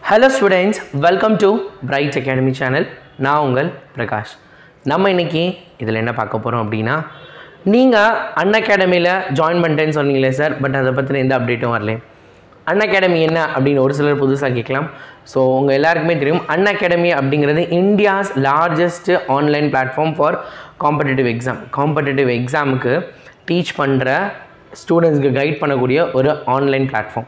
hello students welcome to Bright Academy channel நான் உங்கள் பிரகாஷ் நம்ம இன்னைக்கு இதில் என்ன பார்க்க போகிறோம் அப்படின்னா நீங்கள் அன் அகாடமியில் ஜாயின் பண்ணிட்டேன்னு சொன்னீங்களே சார் பட் அதை பற்றின எந்த அப்டேட்டும் வரல அன் அகாடமி என்ன அப்படின்னு ஒரு சிலர் புதுசாக கேட்கலாம் ஸோ உங்கள் எல்லாருக்குமே தெரியும் அன் அகாடமி அப்படிங்கிறது India's largest online platform for competitive exam competitive எக்ஸாமுக்கு டீச் பண்ணுற ஸ்டூடெண்ட்ஸ்க்கு கைட் பண்ணக்கூடிய ஒரு ஆன்லைன் பிளாட்ஃபார்ம்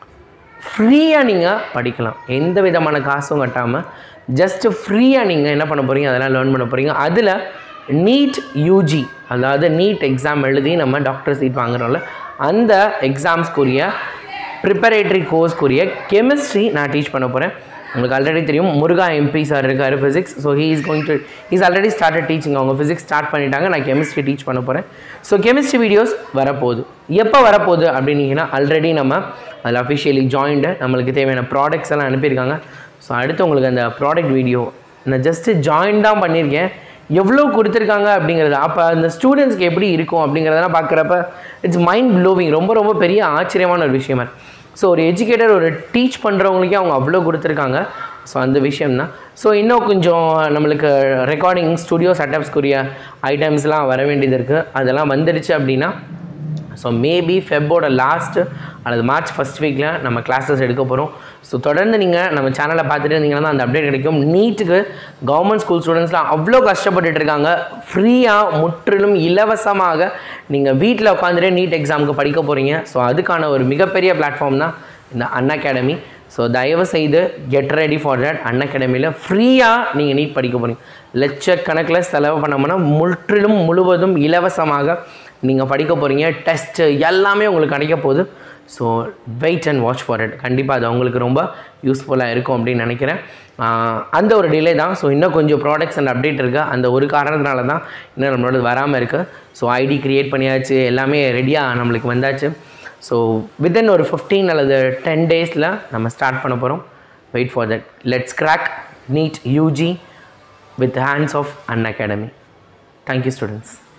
ஃப்ரீயாக நீங்கள் படிக்கலாம் எந்த விதமான காசும் கட்டாமல் ஜஸ்ட்டு ஃப்ரீயாக நீங்கள் என்ன பண்ண போகிறீங்க அதெல்லாம் லேர்ன் பண்ண போகிறீங்க அதில் நீட் யூஜி அதாவது நீட் எக்ஸாம் எழுதி நம்ம டாக்டர் சீட் வாங்குறோம்ல அந்த எக்ஸாம்ஸ்க்குரிய ப்ரிப்பரேட்டரி கோர்ஸ்க்குரிய கெமிஸ்ட்ரி நான் டீச் பண்ண போகிறேன் உங்களுக்கு ஆல்ரெடி தெரியும் முருகா எம்பி சார் இருக்கார் physics so he is going to is already started teaching அவங்க ஃபிசிக்ஸ் ஸ்டார்ட் பண்ணிட்டாங்க நான் கெமிஸ்ட்ரி டீச் பண்ண போகிறேன் ஸோ கெமிஸ்ட்ரி வீடியோஸ் வரப்போகுது எப்போ வரப்போகுது அப்படின்னீங்கன்னா ஆல்ரெடி நம்ம அதில் அஃபிஷியலி ஜாயின்டு நம்மளுக்கு தேவையான ப்ராடக்ட்ஸ் எல்லாம் அனுப்பியிருக்காங்க ஸோ அடுத்து உங்களுக்கு அந்த ப்ராடக்ட் வீடியோ நான் ஜஸ்ட்டு ஜாயின் தான் பண்ணியிருக்கேன் எவ்வளோ கொடுத்துருக்காங்க அப்படிங்கிறது அப்போ அந்த ஸ்டூடெண்ட்ஸ்க்கு எப்படி இருக்கும் அப்படிங்கிறதெல்லாம் பார்க்குறப்ப இட்ஸ் மைண்ட் ப்ளோவிங் ரொம்ப ரொம்ப பெரிய ஆச்சரியமான ஒரு விஷயமா ஸோ ஒரு எஜுகேட்டர் ஒரு டீச் பண்ணுறவங்களுக்கே அவங்க அவ்வளோ கொடுத்துருக்காங்க ஸோ அந்த விஷயம் தான் ஸோ இன்னும் கொஞ்சம் நம்மளுக்கு ரெக்கார்டிங் ஸ்டுடியோ செட்டப்ஸ்க்குரிய ஐட்டம்ஸ்லாம் வர வேண்டியது இருக்குது அதெல்லாம் வந்துடுச்சு அப்படின்னா ஸோ மேபி ஃபெப்போட லாஸ்ட்டு அல்லது மார்ச் ஃபஸ்ட் வீக்கில் நம்ம கிளாஸஸ் எடுக்க போகிறோம் ஸோ தொடர்ந்து நீங்கள் நம்ம சேனலை பார்த்துட்டு இருந்தீங்கன்னா தான் அந்த அப்டேட் கிடைக்கும் நீட்டுக்கு கவர்மெண்ட் ஸ்கூல் ஸ்டூடெண்ட்ஸ்லாம் அவ்வளோ கஷ்டப்பட்டுட்டு இருக்காங்க ஃப்ரீயாக முற்றிலும் இலவசமாக நீங்கள் வீட்டில் உட்காந்துட்டு நீட் எக்ஸாமுக்கு படிக்க போகிறீங்க ஸோ அதுக்கான ஒரு மிகப்பெரிய பிளாட்ஃபார்ம் தான் இந்த அன் அகாடமி ஸோ தயவு செய்து கெட் ரெடி ஃபார் தட் அன் அகாடமியில் ஃப்ரீயாக நீங்கள் நீட் படிக்க போகிறீங்க லட்சக்கணக்கில் செலவு பண்ணோம்னா முற்றிலும் முழுவதும் இலவசமாக நீங்கள் படிக்க போகிறீங்க டெஸ்ட்டு எல்லாமே உங்களுக்கு கிடைக்க போகுது so wait and watch for it கண்டிப்பாக அது உங்களுக்கு ரொம்ப யூஸ்ஃபுல்லாக இருக்கும் அப்படின்னு நினைக்கிறேன் ஆஹ் அந்த ஒரு டிலே தான் ஸோ இன்னும் கொஞ்சம் ப்ராடக்ட்ஸ் அண்ட் அப்டேட் இருக்குது அந்த ஒரு காரணத்தினால தான் இன்னும் நம்மளோட வராமல் இருக்குது ஸோ ஐடி க்ரியேட் பண்ணியாச்சு எல்லாமே ரெடியாக நம்மளுக்கு வந்தாச்சு ஸோ வித்தின் ஒரு ஃபிஃப்டீன் அல்லது டென் டேஸில் நம்ம ஸ்டார்ட் பண்ண போகிறோம் wait for that let's crack NEET UG with hands of Unacademy thank you students